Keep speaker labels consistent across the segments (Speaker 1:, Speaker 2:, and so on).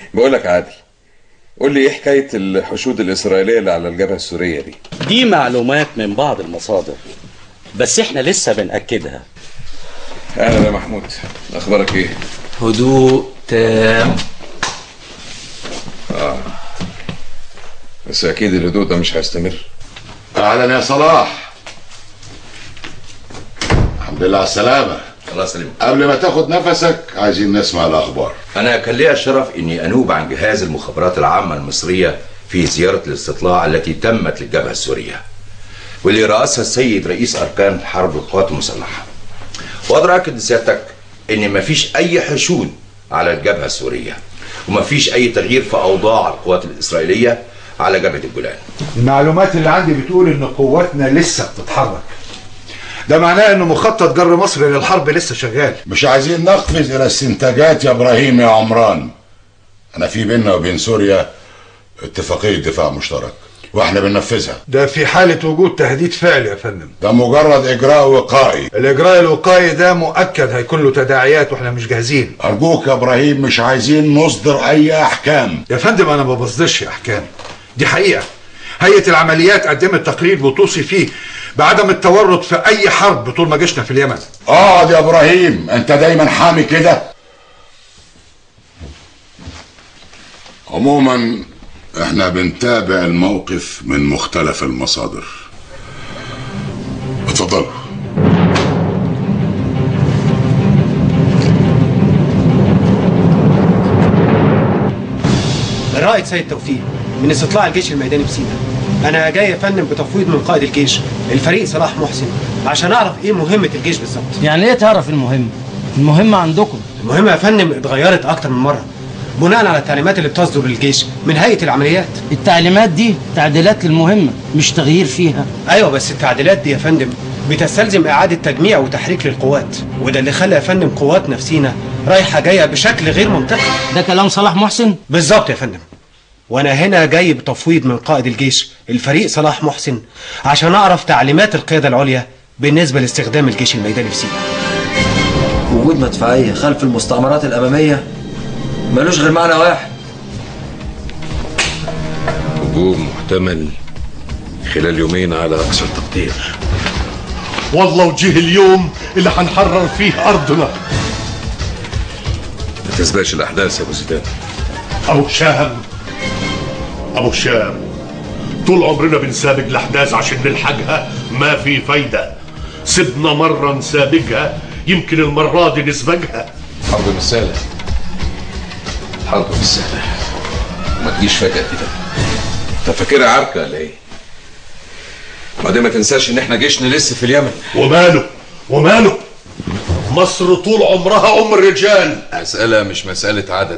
Speaker 1: بقول لك عادل قول لي ايه حكايه الحشود الاسرائيليه اللي على الجبهه السوريه دي
Speaker 2: دي معلومات من بعض المصادر بس احنا لسه بنأكدها
Speaker 1: اهلا يا محمود اخبارك ايه
Speaker 3: هدوء تام
Speaker 1: اه بس اكيد الهدوء ده مش هيستمر
Speaker 4: اهلا يا صلاح الحمد لله على السلامة
Speaker 5: الله يسلمك
Speaker 4: قبل ما تاخد نفسك عايزين نسمع الأخبار
Speaker 5: أنا كان لي الشرف إني أنوب عن جهاز المخابرات العامة المصرية في زيارة الاستطلاع التي تمت للجبهة السورية واللي رأسها السيد رئيس أركان حرب القوات المسلحة وأقدر أكد لسيادتك إن مفيش أي حشود على الجبهة السورية ومفيش أي تغيير في أوضاع القوات الإسرائيلية على جبهة الجولان
Speaker 6: المعلومات اللي عندي بتقول ان قواتنا لسه بتتحرك ده معناه ان مخطط جر مصر للحرب لسه شغال
Speaker 4: مش عايزين نقفز إلى استنتاجات يا إبراهيم يا عمران أنا في بيننا وبين سوريا اتفاقية دفاع مشترك واحنا بننفذها
Speaker 6: ده في حالة وجود تهديد فعلي يا فندم
Speaker 4: ده مجرد إجراء وقائي
Speaker 6: الإجراء الوقائي ده مؤكد هيكون له تداعيات واحنا مش جاهزين
Speaker 4: أرجوك يا إبراهيم مش عايزين نصدر أي أحكام
Speaker 6: يا فندم أنا ما بصدرش أحكام دي حقيقة هيئة العمليات قدمت تقرير بتوصي فيه بعدم التورط في أي حرب طول ما جيشنا في اليمن
Speaker 4: اقعد يا إبراهيم أنت دايما حامي كده عموما احنا بنتابع الموقف من مختلف المصادر اتفضلوا
Speaker 7: الرائد سيد توفيق من استطلاع الجيش الميداني في سيناء انا جاي يا فندم بتفويض من قائد الجيش الفريق صلاح محسن عشان اعرف ايه مهمه الجيش بالظبط
Speaker 8: يعني ايه تعرف المهم المهم عندكم
Speaker 7: المهمه يا فندم اتغيرت اكتر من مره بناء على التعليمات اللي بتصدر للجيش من هيئه العمليات
Speaker 8: التعليمات دي تعديلات للمهمة مش تغيير فيها
Speaker 7: ايوه بس التعديلات دي يا فندم بتستلزم اعاده تجميع وتحريك للقوات وده اللي خلى يا فندم قواتنا في سينا رايحه جايه بشكل غير منطقي
Speaker 8: ده كلام صلاح محسن
Speaker 7: بالظبط يا فندم وانا هنا جاي بتفويض من قائد الجيش الفريق صلاح محسن عشان اعرف تعليمات القياده العليا بالنسبه لاستخدام الجيش الميداني في سينا
Speaker 3: وجود مدفعية خلف المستعمرات الأمامية ملوش غير معنى واحد
Speaker 1: هجوم محتمل خلال يومين على اقصى التقدير
Speaker 9: والله وجه اليوم اللي هنحرر فيه ارضنا
Speaker 1: ما تسبقش الاحداث يا ابو زيدان
Speaker 9: ابو شام ابو شام طول عمرنا بنسابق الاحداث عشان نلحقها ما في فايده سيبنا مره نسابقها يمكن المره دي نسبقها
Speaker 1: حرب مش سهله حرب مش سهله ما تجيش فجاه كده انت فاكرها عركه ولا ايه وبعدين ما تنساش ان احنا جيشنا لسه في اليمن
Speaker 9: وماله وماله مصر طول عمرها ام الرجال
Speaker 1: مسألة مش مسألة عدد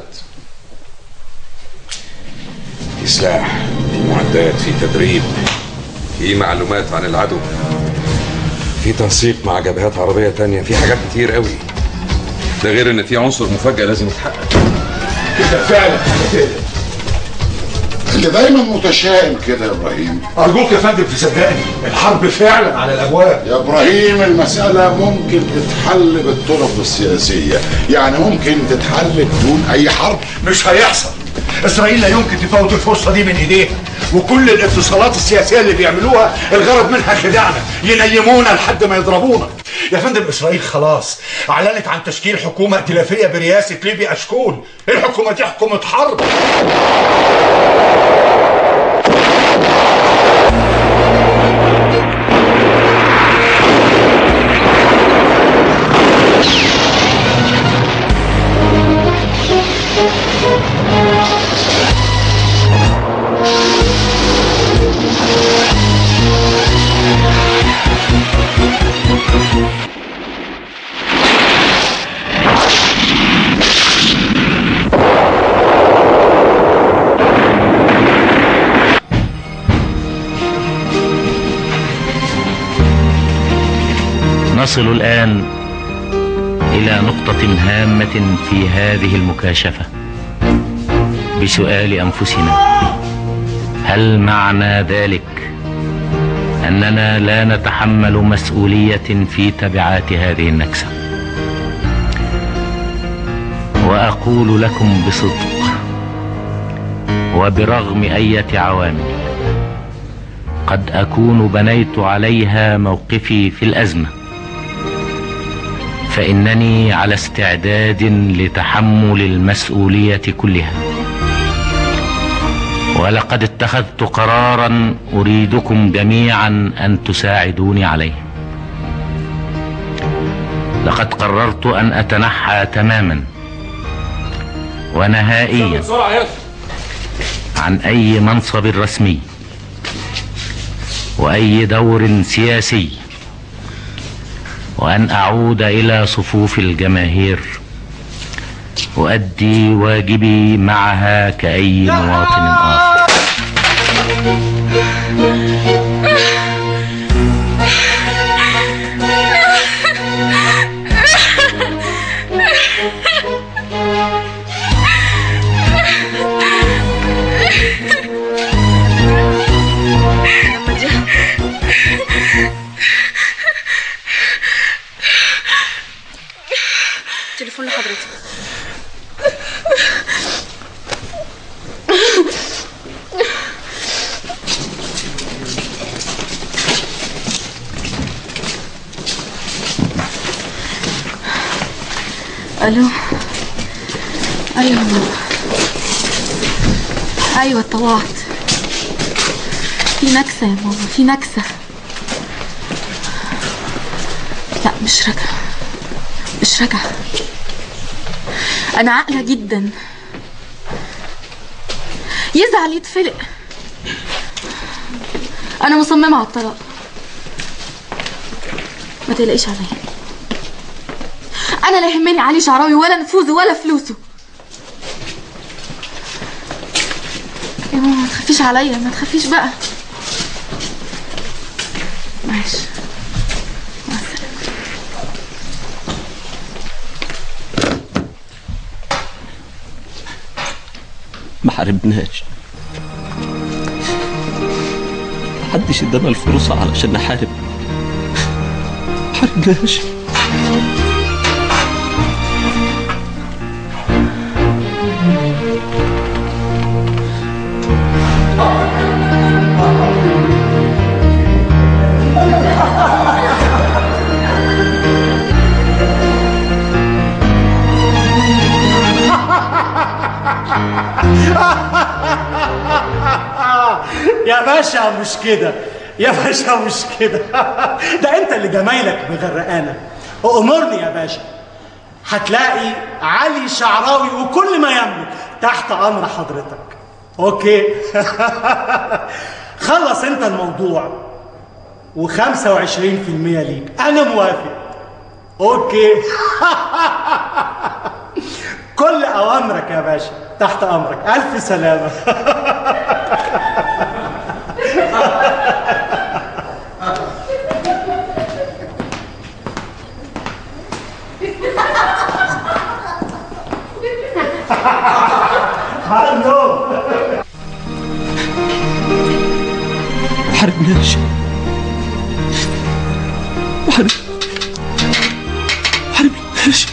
Speaker 1: في سلاح في معدات في تدريب في معلومات عن العدو في تنسيق مع جبهات عربية تانية في حاجات كتير قوي ده غير ان في عنصر مفاجأة لازم يتحقق
Speaker 4: كده فعلا انت دايما متشائم كده يا ابراهيم
Speaker 6: أرجوك يا فندم تصدقني الحرب فعلا على الأبواب
Speaker 4: يا ابراهيم المسألة ممكن تتحل بالطرق السياسية يعني ممكن تتحل بدون اي حرب
Speaker 6: مش هيحصل إسرائيل لا يمكن تفوت الفرصة دي من إيديها وكل الاتصالات السياسية اللي بيعملوها الغرض منها خداعنا ينيمونا لحد ما يضربونا يا فندم إسرائيل خلاص أعلنت عن تشكيل حكومة ائتلافية برئاسة ليبي أشكول الحكومة دي حكومة حرب
Speaker 10: نصل الآن إلى نقطة هامة في هذه المكاشفة بسؤال أنفسنا هل معنى ذلك أننا لا نتحمل مسؤولية في تبعات هذه النكسة وأقول لكم بصدق وبرغم أية عوامل قد أكون بنيت عليها موقفي في الأزمة فإنني على استعداد لتحمل المسؤولية كلها ولقد اتخذت قرارا أريدكم جميعا أن تساعدوني عليه لقد قررت أن أتنحى تماما ونهائيا
Speaker 1: بسرعة يا
Speaker 10: عن أي منصب رسمي وأي دور سياسي وأن أعود إلى صفوف الجماهير أؤدي واجبي معها كأي مواطن آخر
Speaker 11: تليفون لحضرتك الو ايوه ماما ايوه اتطوعت في نكسه يا ماما في نكسه لا مش راجعه مش راجعه انا عاقله جدا يزعل يتفلق انا مصممه على الطلاق ما تقلقيش عليا انا لا يهمني علي شعراوي ولا نفوذه ولا فلوسه يا ماما ما تخافيش عليا ما تخافيش بقى ماشي مع السلامه
Speaker 12: ما حاربناش محدش ادانا الفرصة علشان نحارب ما حاربناش
Speaker 13: يا باشا مش كده يا باشا مش كده ده انت اللي جمايلك مغرقانه امرني يا باشا هتلاقي علي شعراوي وكل ما يملك تحت امر حضرتك اوكي خلص انت الموضوع و25% ليك انا موافق اوكي كل اوامرك يا باشا تحت امرك الف سلامه هلو
Speaker 12: ما حاربناش ما حارب ما حاربناش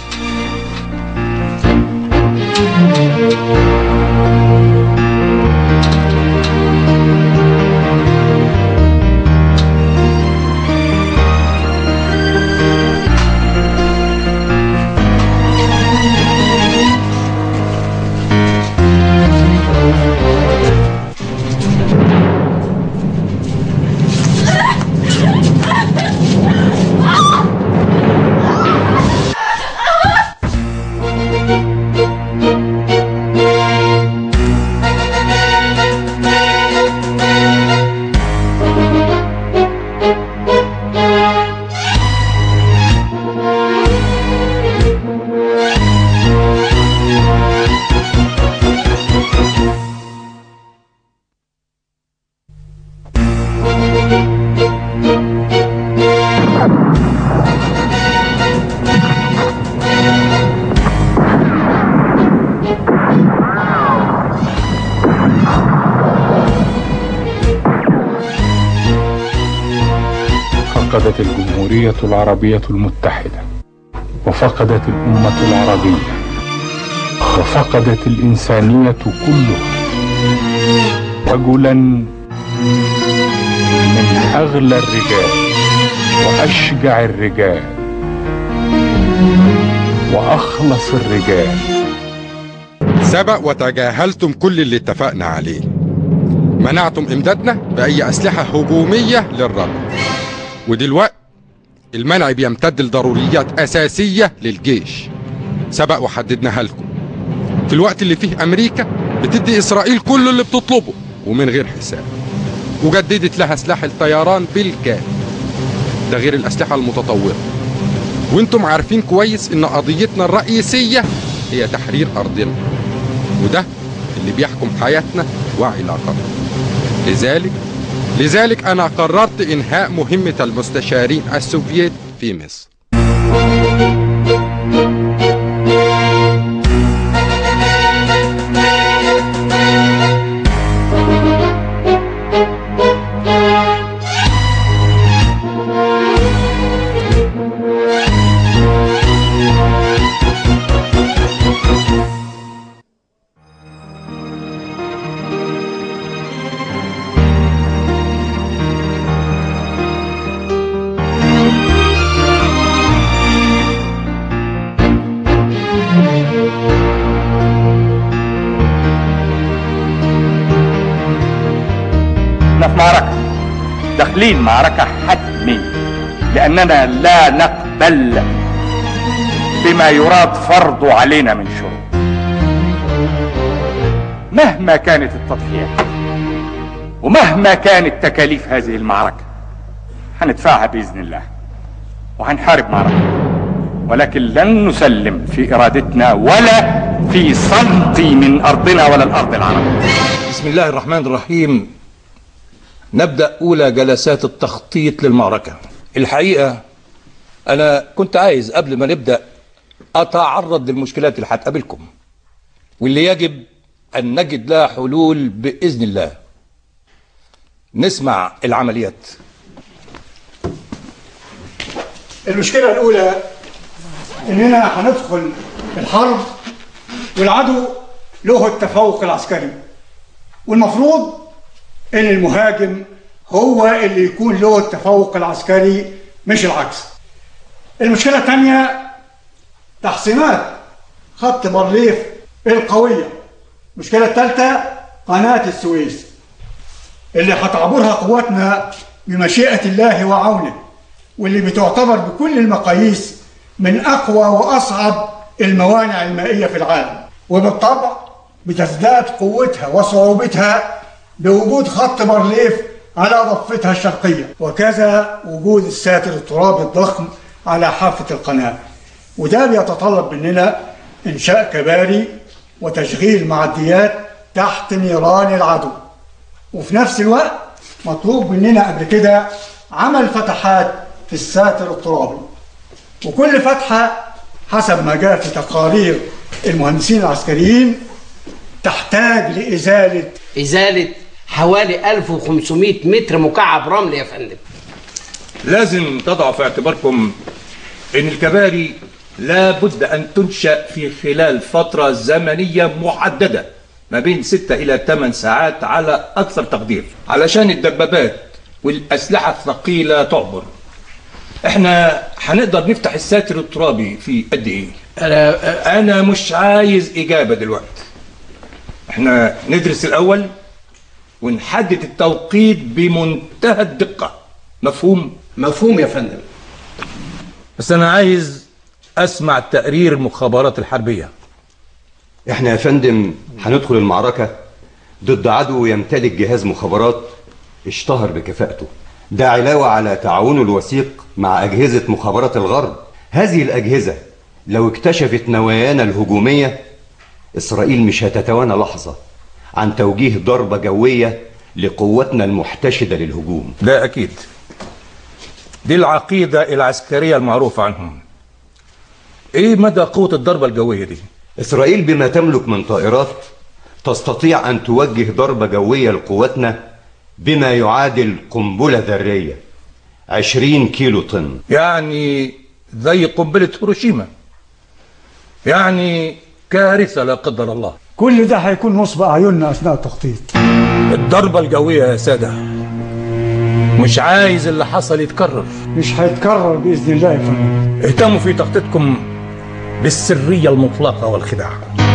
Speaker 14: فقدت الجمهورية العربية المتحدة وفقدت الأمة العربية وفقدت الإنسانية كلها رجلا من أغلى الرجال وأشجع الرجال وأخلص الرجال
Speaker 15: سبق وتجاهلتم كل اللي اتفقنا عليه منعتم امدادنا باي اسلحه هجوميه للرد ودلوقتي المنع بيمتد لضروريات اساسيه للجيش سبق وحددناها لكم في الوقت اللي فيه امريكا بتدي اسرائيل كل اللي بتطلبه ومن غير حساب وجددت لها سلاح الطيران بالكامل ده غير الاسلحه المتطوره وانتم عارفين كويس ان قضيتنا الرئيسيه هي تحرير ارضنا وده اللي بيحكم حياتنا وعلاقاتنا لذلك لذلك انا قررت انهاء مهمه المستشارين السوفييت في مصر
Speaker 16: احنا في معركة داخلين معركة حتمية لأننا لا نقبل بما يراد فرضه علينا من شروط مهما كانت التضحيات ومهما كانت تكاليف هذه المعركة هندفعها بإذن الله وهنحارب معركة ولكن لن نسلم في إرادتنا ولا في سنتي من أرضنا ولا الأرض العربية
Speaker 17: بسم الله الرحمن الرحيم نبدأ أولى جلسات التخطيط للمعركة الحقيقة أنا كنت عايز قبل ما نبدأ أتعرض للمشكلات اللي هتقابلكم واللي يجب أن نجد لها حلول بإذن الله نسمع العمليات
Speaker 13: المشكلة الأولى إننا هندخل الحرب والعدو له التفوق العسكري والمفروض إن المهاجم هو اللي يكون له التفوق العسكري مش العكس المشكلة الثانية تحسينات خط بارليف القوية المشكلة الثالثة قناة السويس اللي هتعبرها قواتنا بمشيئة الله وعونه واللي بتعتبر بكل المقاييس من أقوى وأصعب الموانع المائية في العالم وبالطبع بتزداد قوتها وصعوبتها بوجود خط بارليف على ضفتها الشرقية وكذا وجود الساتر الترابي الضخم على حافة القناة وده بيتطلب مننا إنشاء كباري وتشغيل معديات تحت نيران العدو وفي نفس الوقت مطلوب مننا قبل كده عمل فتحات في الساتر الترابي وكل فتحة حسب ما جاء في تقارير المهندسين العسكريين تحتاج لإزالة
Speaker 8: إزالة حوالي 1500 متر مكعب رمل يا فندم
Speaker 17: لازم تضعوا في اعتباركم ان الكباري لابد ان تنشا في خلال فتره زمنيه محدده ما بين 6 الى 8 ساعات على اكثر تقدير علشان الدبابات والاسلحه الثقيله تعبر احنا هنقدر نفتح الساتر الترابي في قد ايه انا انا مش عايز اجابه دلوقتي احنا ندرس الاول ونحدد التوقيت بمنتهى الدقه مفهوم
Speaker 8: مفهوم يا فندم
Speaker 17: بس انا عايز اسمع تقرير المخابرات الحربيه
Speaker 18: احنا يا فندم هندخل المعركة ضد عدو يمتلك جهاز مخابرات اشتهر بكفاءته ده علاوة على تعاونه الوثيق مع أجهزة مخابرات الغرب هذه الأجهزة لو اكتشفت نوايانا الهجومية إسرائيل مش هتتوانى لحظة عن توجيه ضربة جوية لقوتنا المحتشدة للهجوم
Speaker 17: ده اكيد دي العقيده العسكريه المعروفه عنهم ايه مدى قوه الضربه الجويه دي
Speaker 18: إسرائيل بما تملك من طائرات تستطيع أن توجه ضربة جوية لقواتنا بما يعادل قنبلة ذرية 20 كيلو طن
Speaker 17: يعني زي قنبله هيروشيما يعني كارثه لا قدر الله
Speaker 13: كل ده هيكون نصب أعيننا أثناء التخطيط
Speaker 17: الضربة الجوية يا سادة مش عايز اللي حصل يتكرر
Speaker 19: مش هيتكرر باذن الله يا فندم
Speaker 17: اهتموا في تخطيطكم بالسرية المطلقة والخداع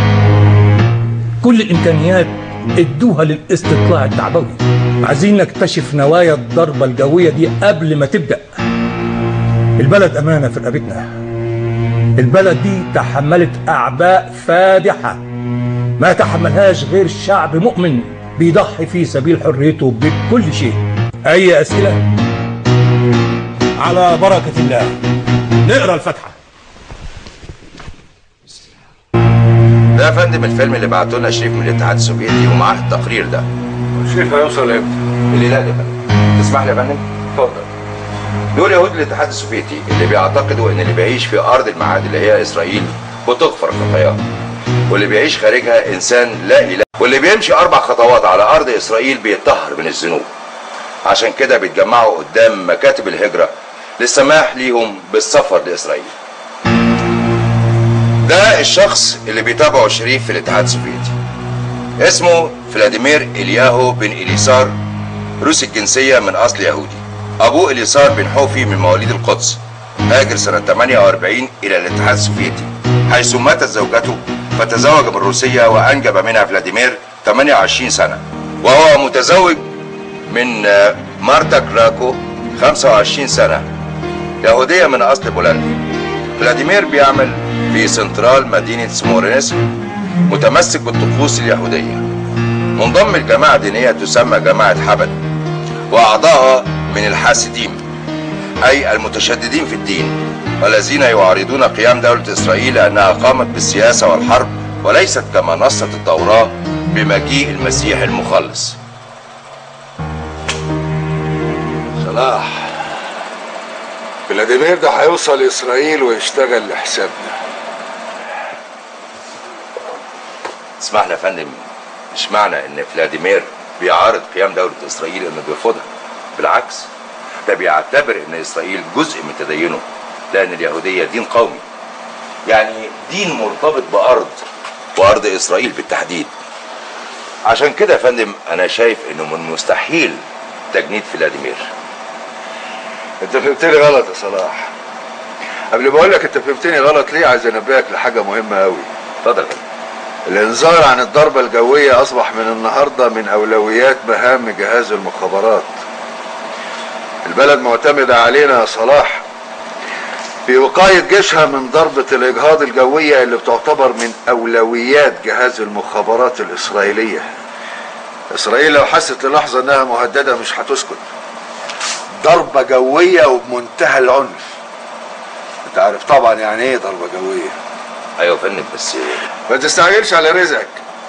Speaker 17: كل الإمكانيات ادوها للاستطلاع التعبوي عايزين نكتشف نوايا الضربة الجوية دي قبل ما تبدأ البلد أمانة في رقبتنا البلد دي تحملت أعباء فادحة ما تحملهاش غير شعب مؤمن بيضحي في سبيل حريته بكل شيء أي أسئلة؟ على بركة الله نقرأ الفاتحة
Speaker 5: ده يا فندم الفيلم اللي بعته لنا شريف من الاتحاد السوفيتي ومعاه التقرير ده
Speaker 6: شريف هيوصل امتى؟
Speaker 5: الليله دي يا فندم تسمح لي يا فندم؟ اتفضل دول يهود الاتحاد السوفيتي اللي بيعتقدوا ان اللي بيعيش في ارض المعاد اللي هي اسرائيل بتغفر خطاياه واللي بيعيش خارجها انسان لا اله واللي بيمشي اربع خطوات على ارض اسرائيل بيتطهر من الذنوب عشان كده بيتجمعوا قدام مكاتب الهجره للسماح ليهم بالسفر لاسرائيل ده الشخص اللي بيتابعه شريف في الاتحاد السوفيتي اسمه فلاديمير إلياهو بن إليسار روسي الجنسية من أصل يهودي أبوه إليسار بن حوفي من مواليد القدس هاجر سنة 48 إلى الاتحاد السوفيتي حيث ماتت زوجته فتزوج بالروسية وأنجب منها فلاديمير 28 سنة وهو متزوج من آه، مارتا كراكو 25 سنة يهودية من أصل بولندي فلاديمير بيعمل في سنترال مدينة سمورينسك متمسك بالطقوس اليهودية منضم لجماعة دينية تسمى جماعة حبل وأعضائها من الحاسدين أي المتشددين في الدين والذين يعارضون قيام دولة إسرائيل لأنها قامت بالسياسة والحرب وليست كما نصت التوراة بمجيء المسيح المخلص
Speaker 6: صلاح فلاديمير ده هيوصل اسرائيل ويشتغل لحسابنا
Speaker 5: اسمح لي يا فندم مش معنى ان فلاديمير بيعارض قيام دولة اسرائيل انه بيرفضها بالعكس ده بيعتبر ان اسرائيل جزء من تدينه لان اليهودية دين قومي يعني دين مرتبط بارض وارض اسرائيل بالتحديد عشان كده يا فندم انا شايف انه من المستحيل تجنيد فلاديمير
Speaker 6: انت فهمتني غلط يا صلاح قبل ما اقول لك انت فهمتني غلط ليه عايز انبهك لحاجه مهمه قوي
Speaker 5: اتفضل يا فندم
Speaker 6: الانذار عن الضربه الجويه اصبح من النهارده من اولويات مهام جهاز المخابرات البلد معتمده علينا يا صلاح في وقايه جيشها من ضربه الاجهاض الجويه اللي بتعتبر من اولويات جهاز المخابرات الاسرائيليه اسرائيل لو حست للحظه انها مهدده مش هتسكت ضربه جويه وبمنتهى العنف انت عارف طبعا يعني ايه ضربه جويه
Speaker 5: ايوه يا فندم بس
Speaker 6: ما تستعجلش على رزقك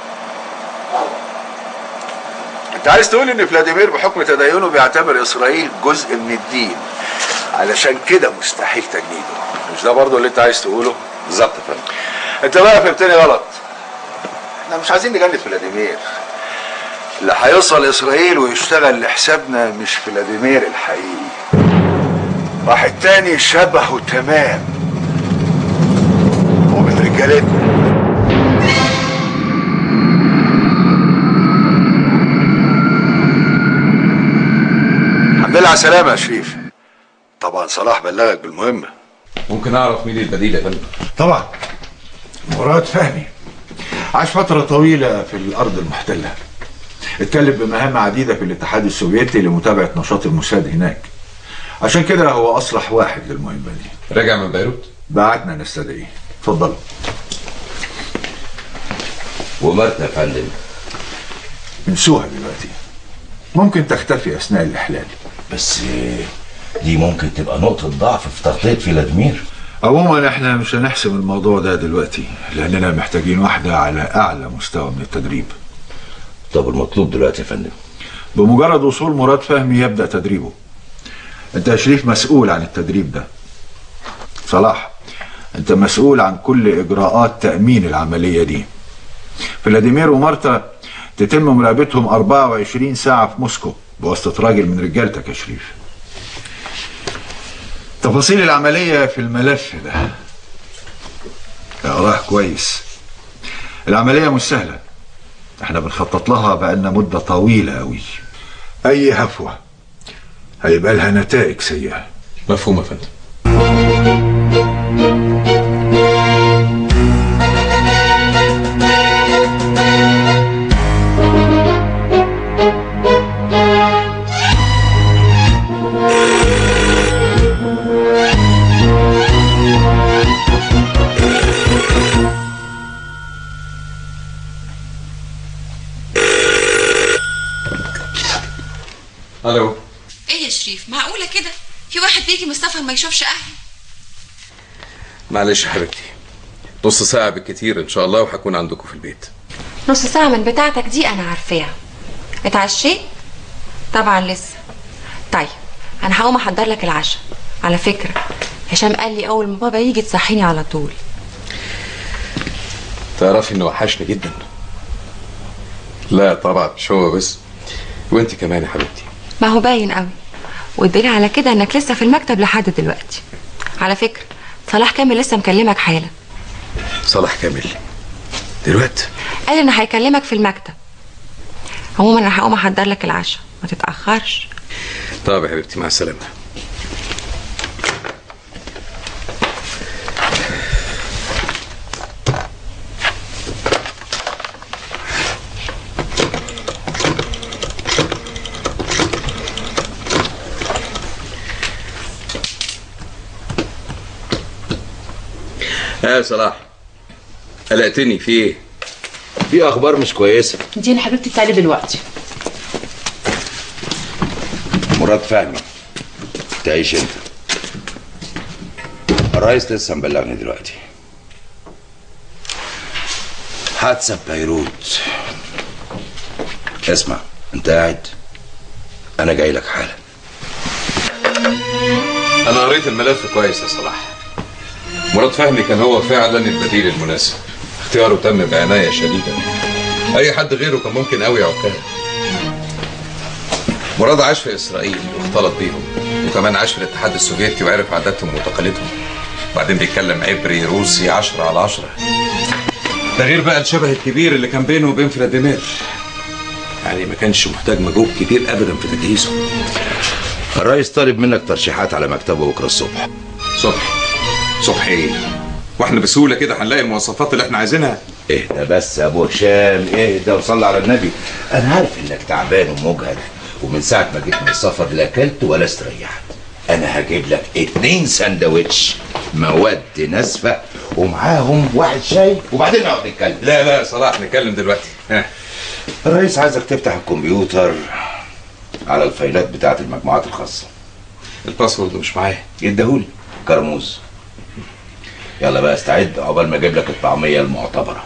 Speaker 6: انت عايز تقول ان فلاديمير بحكم تدينه بيعتبر اسرائيل جزء من الدين علشان كده مستحيل تجنيده مش ده برضه اللي انت عايز تقوله
Speaker 5: بالظبط يا فندم
Speaker 6: انت بقى فهمتني غلط احنا مش عايزين نجند فلاديمير اللي هيوصل اسرائيل ويشتغل لحسابنا مش فلاديمير الحقيقي واحد تاني شبهه تمام ومن رجالتنا الحمد لله على السلامة يا شريف طبعا صلاح بلغك بالمهمة
Speaker 1: ممكن اعرف مين البديل يا فندم
Speaker 6: طبعا مراد فهمي عاش فترة طويلة في الأرض المحتلة اتكلم بمهام عديدة في الاتحاد السوفيتي لمتابعة نشاط الموساد هناك عشان كده هو أصلح واحد للمهمة دي
Speaker 1: راجع من بيروت
Speaker 6: بعتنا نستدعيه اتفضل
Speaker 5: ومرت يا فندم
Speaker 6: نسوها دلوقتي ممكن تختفي أثناء الإحلال
Speaker 5: بس دي ممكن تبقى نقطة ضعف في تغطية فلاديمير
Speaker 6: عموما احنا مش هنحسم الموضوع ده دلوقتي لأننا محتاجين واحدة على أعلى مستوى من التدريب
Speaker 5: طب المطلوب دلوقتي يا فندم
Speaker 6: بمجرد وصول مراد فهمي يبدأ تدريبه انت يا شريف مسؤول عن التدريب ده صلاح انت مسؤول عن كل اجراءات تأمين العملية دي فلاديمير ومارتا تتم مراقبتهم 24 ساعة في موسكو بواسطة راجل من رجالتك يا شريف تفاصيل العملية في الملف ده اقراه كويس العملية مش سهلة احنا بنخطط لها بقالنا مدة طويلة قوي اي هفوة هيبقى لها نتائج سيئة
Speaker 1: مفهوم يا فندم الو
Speaker 20: ايه يا شريف معقولة كده في واحد بيجي من السفر ما يشوفش اهله
Speaker 1: معلش يا حبيبتي نص ساعة بالكتير إن شاء الله وهكون عندكم في البيت
Speaker 20: نص ساعة من بتاعتك دي انا عارفاها اتعشيت طبعا لسه طيب انا هقوم احضر لك العشاء على فكرة هشام قال لي اول ما بابا يجي تصحيني على طول
Speaker 1: تعرفي إنه وحشني جدا لا طبعا مش هو بس وأنت كمان يا حبيبتي
Speaker 20: ما هو باين قوي والدليل على كده انك لسه في المكتب لحد دلوقتي على فكرة صلاح كامل لسه مكلمك حالا
Speaker 1: صلاح كامل دلوقتي
Speaker 20: قال ان هيكلمك في المكتب عموما انا هقوم احضر لك العشاء ما تتاخرش
Speaker 1: طب يا حبيبتي مع السلامة يا صلاح قلقتني في ايه؟
Speaker 5: في اخبار مش كويسه
Speaker 21: دي انا حبيبتي بتاعي دلوقتي
Speaker 5: مراد فهمي تعيش انت الرئيس لسه مبلغني دلوقتي حادثه في بيروت اسمع انت قاعد انا جاي لك حالا
Speaker 1: انا قريت الملف كويس يا صلاح مراد فهمي كان هو فعلا البديل المناسب اختياره تم بعناية شديدة اي حد غيره كان ممكن قوي عكاه مراد عاش في اسرائيل واختلط بيهم وكمان عاش في الاتحاد السوفيتي وعرف عاداتهم وتقاليدهم وبعدين بيتكلم عبري روسي عشرة على عشرة ده غير بقى الشبه الكبير اللي كان بينه وبين فلاديمير يعني ما كانش محتاج مجهود كبير ابدا في تجهيزه
Speaker 5: الرئيس طالب منك ترشيحات على مكتبه بكره الصبح
Speaker 1: صبح صبح ايه واحنا بسهوله كده هنلاقي المواصفات اللي احنا عايزينها
Speaker 5: اهدى بس يا ابو هشام اهدى وصلي على النبي انا عارف انك تعبان ومجهد ومن ساعه ما جيت من السفر لا اكلت ولا استريحت انا هجيب لك اتنين سندوتش مواد ناسفه ومعاهم واحد شاي وبعدين نقعد نتكلم
Speaker 1: لا لا يا صلاح نتكلم دلوقتي ها
Speaker 5: الرئيس عايزك تفتح الكمبيوتر على الفايلات بتاعت المجموعات الخاصه
Speaker 1: الباسورد مش معايا
Speaker 5: يديهولي كرموز يلا بقى استعد عقبال ما اجيب لك الطعميه المعتبره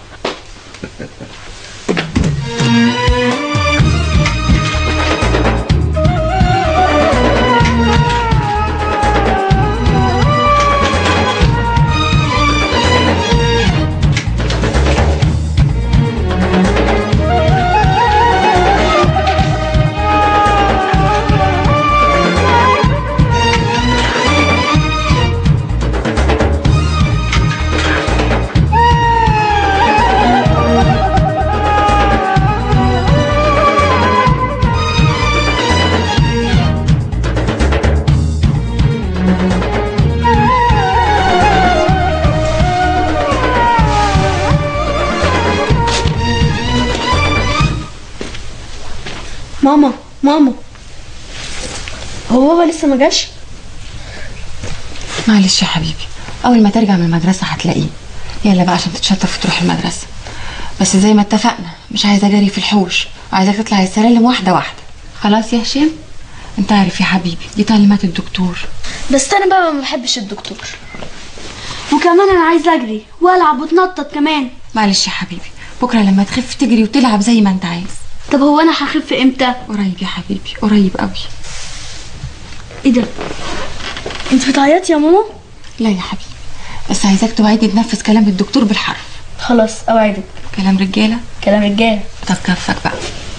Speaker 22: ماما ماما هو بابا لسه ما جاش
Speaker 20: معلش يا حبيبي اول ما ترجع من المدرسه هتلاقيه يلا بقى عشان تتشطف وتروح المدرسه بس زي ما اتفقنا مش عايزه اجري في الحوش وعايزاك تطلع السلالم واحده واحده خلاص يا هشام انت عارف يا حبيبي دي تعليمات الدكتور
Speaker 22: بس انا بابا ما بحبش الدكتور وكمان انا عايزه اجري والعب واتنطط كمان
Speaker 20: معلش يا حبيبي بكره لما تخف تجري وتلعب زي ما انت عايز
Speaker 22: طب هو انا هخف امتى
Speaker 20: قريب يا حبيبي قريب قوي
Speaker 22: ايه ده انت بتعيطي يا ماما
Speaker 20: لا يا حبيبي بس عايزاك توعدني تنفذ كلام الدكتور بالحرف
Speaker 22: خلاص اوعدك
Speaker 20: كلام رجاله
Speaker 22: كلام رجاله
Speaker 20: طب كفك بقى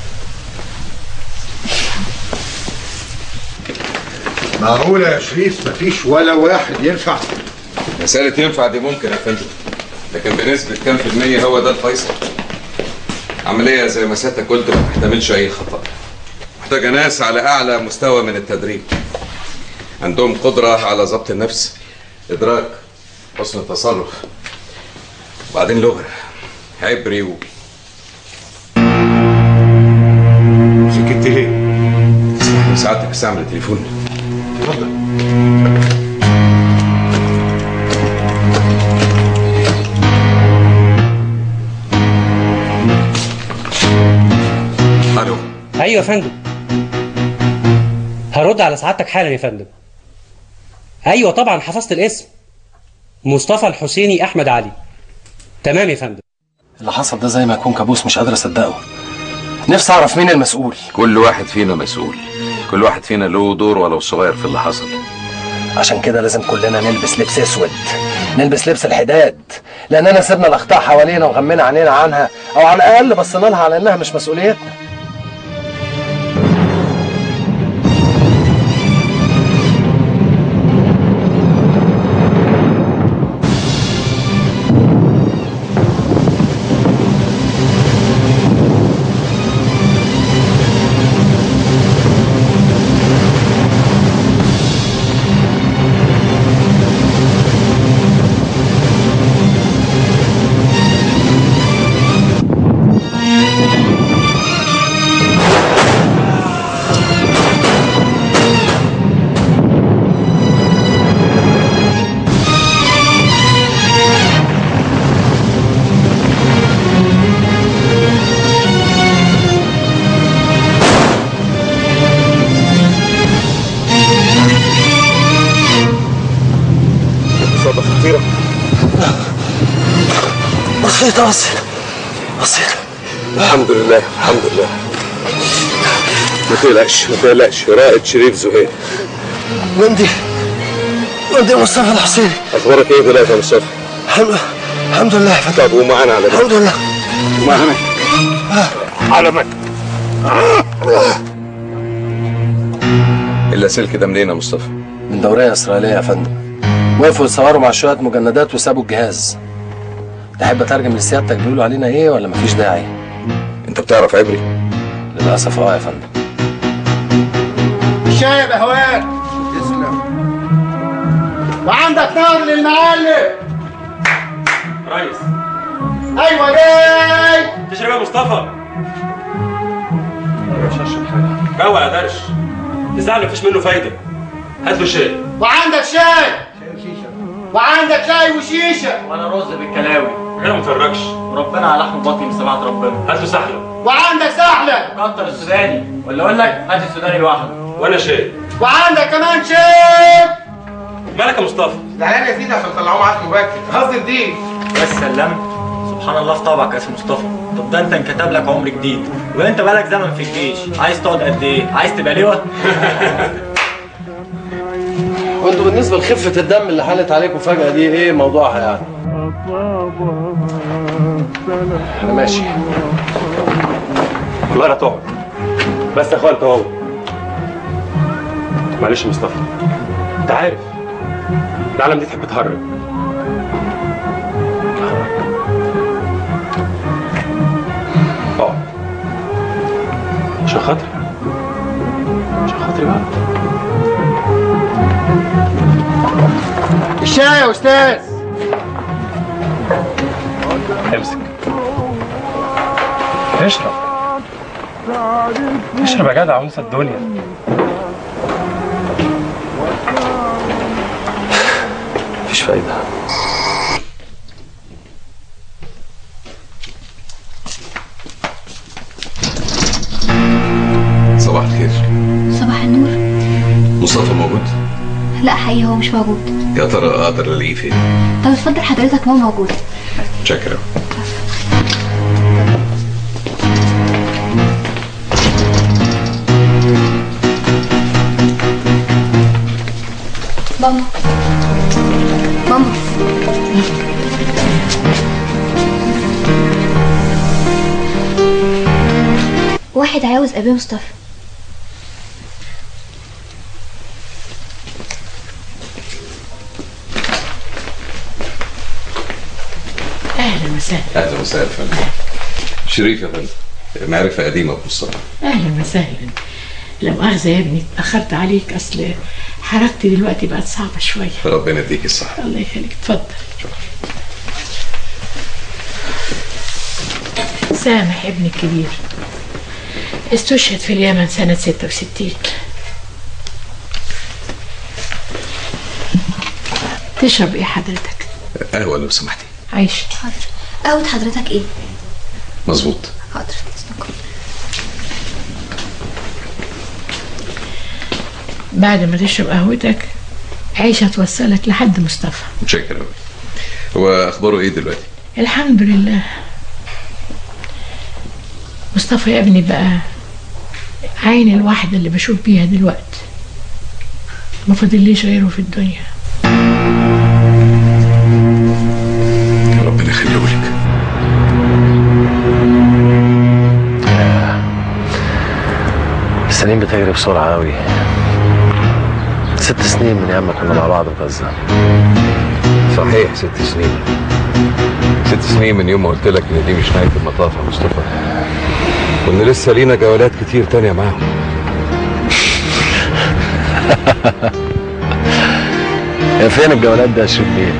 Speaker 6: معقولة يا شريف مفيش ولا واحد ينفع
Speaker 1: مسألة ينفع دي ممكن يا فندم لكن بنسبة كام في المية هو ده الفيصل عملية زي ما سيادتك قلت ما تحتملش أي خطأ محتاجة ناس على أعلى مستوى من التدريب عندهم قدرة على ضبط النفس إدراك حسن التصرف وبعدين لغة عبري و
Speaker 6: سكت ليه؟
Speaker 1: تسمح لي ساعتك استعمل التليفون
Speaker 6: اتفضل
Speaker 1: الو
Speaker 2: ايوه يا فندم هرد على سعادتك حالا يا فندم ايوه طبعا حفظت الاسم مصطفى الحسيني احمد علي تمام يا فندم
Speaker 3: اللي حصل ده زي ما يكون كابوس مش قادر اصدقه نفسي اعرف مين المسؤول
Speaker 1: كل واحد فينا مسؤول كل واحد فينا له دور ولو صغير في اللي حصل
Speaker 3: عشان كده لازم كلنا نلبس لبس اسود نلبس لبس الحداد لاننا سيبنا الاخطاء حوالينا وغمينا عينينا عنها او على الاقل بصينا لها على انها مش مسؤوليتنا
Speaker 6: إصابة خطيرة
Speaker 3: بسيطة بس بسيطة
Speaker 1: الحمد لله الحمد لله ما تقلقش ما تقلقش رائد شريف زهير
Speaker 3: مندي مندي مصطفى الحسيني
Speaker 1: اخبارك ايه دلوقتي يا مصطفى؟
Speaker 3: الحمد الحمد لله يا
Speaker 1: طب ومعانا على
Speaker 3: الحمد لله
Speaker 1: معانا
Speaker 6: على مكة
Speaker 1: اللاسلكي ده منين يا مصطفى؟
Speaker 3: من دورية إسرائيلية يا فندم وقفوا يتصوروا مع شوية مجندات وسابوا الجهاز تحب أترجم لسيادتك بيقولوا علينا إيه ولا مفيش داعي؟
Speaker 1: أنت بتعرف عبري؟
Speaker 3: للأسف أه يا فندم
Speaker 13: الشاي يا بهوات تسلم وعندك نار للمعلم
Speaker 2: ريس
Speaker 13: ايوه جاي
Speaker 2: تشرب يا مصطفى مش هشرب حاجه روق يا درش تزعل مفيش منه فايده هات له شاي
Speaker 13: وعندك شاي وعندك شاي وشيشه
Speaker 21: وانا رز بالكلاوي
Speaker 2: غير ما تفرجش
Speaker 21: وربنا على لحم بطني بسماعة ربنا
Speaker 2: هات له سحله
Speaker 13: وعندك سحله
Speaker 21: كتر السوداني ولا اقول لك هات السوداني لوحده
Speaker 2: وانا شاي
Speaker 13: وعندك كمان شاي
Speaker 2: مالك يا مصطفى
Speaker 21: زعلان يا سيدي عشان طلعوه معاك مبكر قصدي جديد بس سلمت سبحان الله في طبعك يا اسم مصطفى طب ده انت انكتب لك عمر جديد وانت بقالك زمن في الجيش عايز تقعد قد ايه عايز تبقى لواء
Speaker 3: وانتوا بالنسبة لخفة الدم اللي حالت عليكم فجأة دي إيه موضوعها يعني؟ أنا ماشي
Speaker 2: والله لا تقعد بس يا اخويا انت هو معلش يا مصطفى انت عارف العالم دي تحب تهرب اقعد عشان خاطري عشان خاطري بقى
Speaker 13: الشاي يا استاذ
Speaker 2: امسك اشرب اشرب يا جدع ونسى الدنيا
Speaker 3: مفيش فايدة
Speaker 1: صباح الخير
Speaker 22: صباح النور
Speaker 1: مصطفى موجود؟
Speaker 22: لا حقيقي هو مش موجود
Speaker 1: يا ترى اقدر الاقيه فين؟
Speaker 22: طب اتفضل حضرتك هو موجود
Speaker 1: شكرا
Speaker 22: ماما ماما واحد عاوز ابي مصطفى
Speaker 8: اهلا وسهلا
Speaker 1: اهلا وسهلا فندم شريف يا فندم معرفة قديمة بمصطفى
Speaker 7: اهلا وسهلا لا مؤاخذة يا ابني اتأخرت عليك اصل حركتي دلوقتي بقت صعبة شوية
Speaker 1: ربنا يديك الصحة
Speaker 7: الله يخليك اتفضل سامح ابني الكبير استشهد في اليمن سنة 66 تشرب ايه حضرتك؟
Speaker 1: قهوة لو سمحتي
Speaker 7: عيش
Speaker 22: حاضر قهوة حضرتك ايه؟
Speaker 1: مظبوط
Speaker 22: حاضر
Speaker 7: بعد ما تشرب قهوتك عيش هتوصلك لحد مصطفى
Speaker 1: متشكر أوي هو أخباره إيه دلوقتي؟
Speaker 7: الحمد لله مصطفى يا ابني بقى عين الواحدة اللي بشوف بيها دلوقتي ما فاضليش غيره في الدنيا
Speaker 1: ربنا يخليه لك
Speaker 3: السنين بتجري بسرعة أوي ست سنين من أيام ما كنا مع بعض في غزة
Speaker 1: صحيح ست سنين ست سنين من يوم ما قلت لك ان دي مش نهايه المطاف يا مصطفى وان لسه لينا جولات كتير تانية معاهم
Speaker 3: هي فين الجولات ده يا شريف بيه؟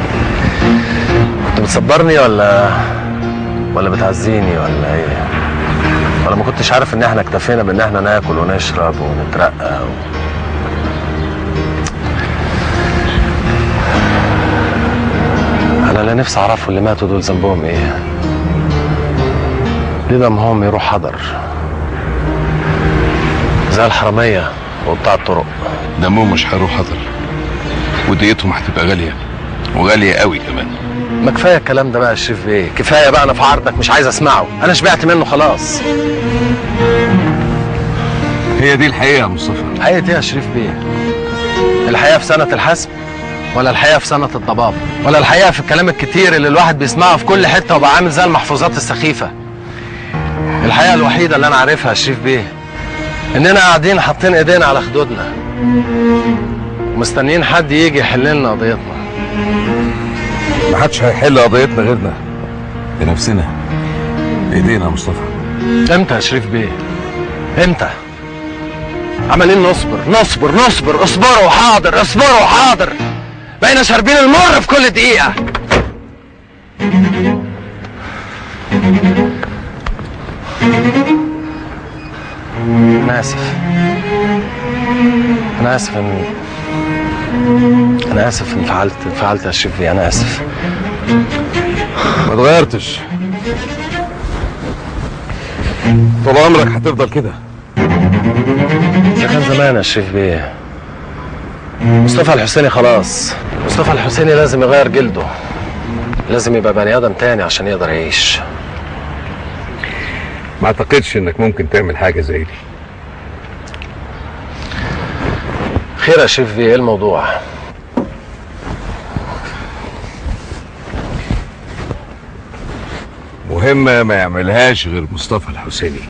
Speaker 3: كنت بتصبرني ولا ولا بتعزيني ولا ايه؟ ولا ما كنتش عارف ان احنا اكتفينا بان احنا ناكل ونشرب ونترقى و... انا لا نفسي اعرفوا اللي ماتوا دول ذنبهم ايه ليه دمهم يروح حضر زي الحرامية وبتاع الطرق
Speaker 1: دمهم مش هيروح حضر وديتهم هتبقى غاليه وغاليه قوي كمان
Speaker 3: ما كفايه الكلام ده بقى يا شريف بيه كفايه بقى انا في عرضك مش عايز اسمعه انا شبعت منه خلاص
Speaker 1: هي دي الحقيقه يا مصطفى
Speaker 3: الحقيقه ايه يا شريف بيه الحقيقه في سنه الحسم ولا الحقيقه في سنه الضباب ولا الحقيقه في الكلام الكتير اللي الواحد بيسمعه في كل حته وبقى عامل زي المحفوظات السخيفه الحقيقه الوحيده اللي انا عارفها يا شريف بيه اننا قاعدين حاطين ايدينا على خدودنا ومستنيين حد يجي يحل لنا قضيتنا
Speaker 1: ما حدش هيحل قضيتنا غيرنا بنفسنا بايدينا يا مصطفى
Speaker 3: امتى يا شريف بيه امتى عمالين نصبر نصبر نصبر اصبروا حاضر اصبروا حاضر بقينا شاربين المر في كل دقيقة أنا آسف أنا آسف إن أنا آسف إن فعلت فعلت يا شريف بيه أنا آسف
Speaker 1: ما اتغيرتش طول عمرك هتفضل كده
Speaker 3: ده كان زمان يا شريف بيه مصطفى الحسيني خلاص مصطفى الحسيني لازم يغير جلده لازم يبقى بني ادم تاني عشان يقدر يعيش
Speaker 1: ما اعتقدش انك ممكن تعمل حاجه زي دي
Speaker 3: خير يا شريف بيه ايه الموضوع
Speaker 1: مهمه ما يعملهاش غير مصطفى الحسيني